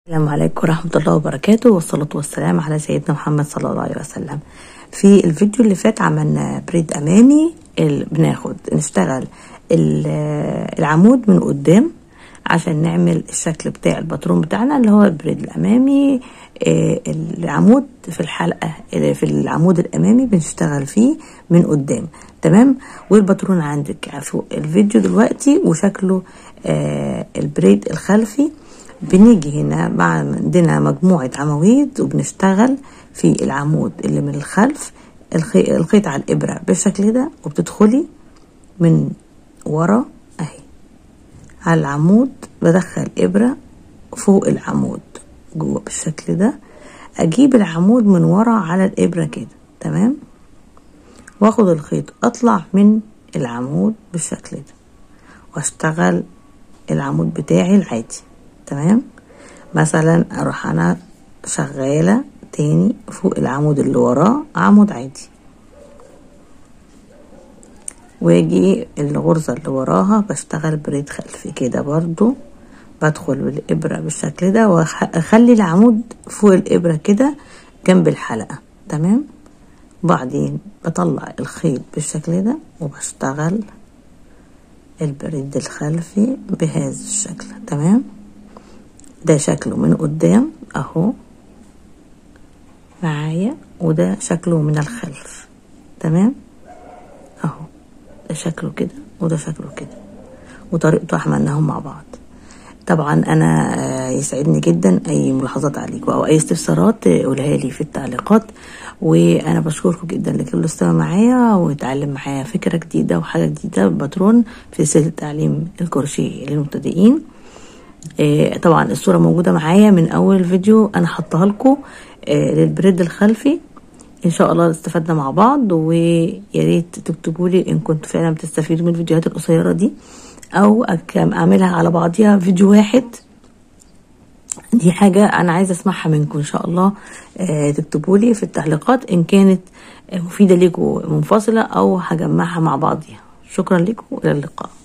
السلام عليكم ورحمة الله وبركاته والصلاة والسلام على سيدنا محمد صلى الله عليه وسلم في الفيديو اللي فات عملنا بريد أمامي ال- بناخد نشتغل ال- العمود من قدام عشان نعمل الشكل بتاع الباترون بتاعنا اللي هو البريد الأمامي آه، العمود في الحلقة آه، في العمود الأمامي بنشتغل فيه من قدام تمام والباترون عندك فوق الفيديو دلوقتي وشكله آه، البريد الخلفي بنيجي هنا مع عندنا مجموعة عواميد وبنشتغل في العمود اللي من الخلف الخي- الخيط على الإبرة بالشكل ده وبتدخلي من ورا أهي على العمود بدخل إبرة فوق العمود جوه بالشكل ده أجيب العمود من ورا على الإبرة كده تمام واخد الخيط أطلع من العمود بالشكل ده واشتغل العمود بتاعي العادي تمام مثلا اروح انا شغالة تاني فوق العمود اللي وراه عمود عادي واجي الغرزة اللي وراها بشتغل بريد خلفي كده برضو بدخل بالإبرة بالشكل ده واخلي العمود فوق الإبرة كده جنب الحلقة تمام وبعدين بطلع الخيط بالشكل ده وبشتغل البريد الخلفي بهذا الشكل تمام ده شكله من قدام اهو معايا وده شكله من الخلف تمام اهو ده شكله كده وده شكله كده وطريقته عملناهم مع بعض طبعا انا آه، يسعدني جدا اي ملاحظات عليكم او اي استفسارات آه، قولها لي في التعليقات وانا بشكركم جدا لكل اللي استمع معايا واتعلم معايا فكره جديده وحاجه جديده باترون في سلسله تعليم الكروشيه للمبتدئين آه، طبعا الصوره موجوده معايا من اول فيديو انا حطها لكم آه، للبريد الخلفي ان شاء الله استفدنا مع بعض ويا ريت تكتبوا لي ان كنتوا فعلا بتستفيدوا من الفيديوهات القصيره دي او أك- اعملها على بعضيها فيديو واحد دي حاجة أنا عايزة أسمعها منكم إن شاء الله آه، تكتبوا لي في التعليقات إن كانت آه، مفيدة ليكم منفصلة أو هجمعها مع بعضيها شكرا لكم وإلى اللقاء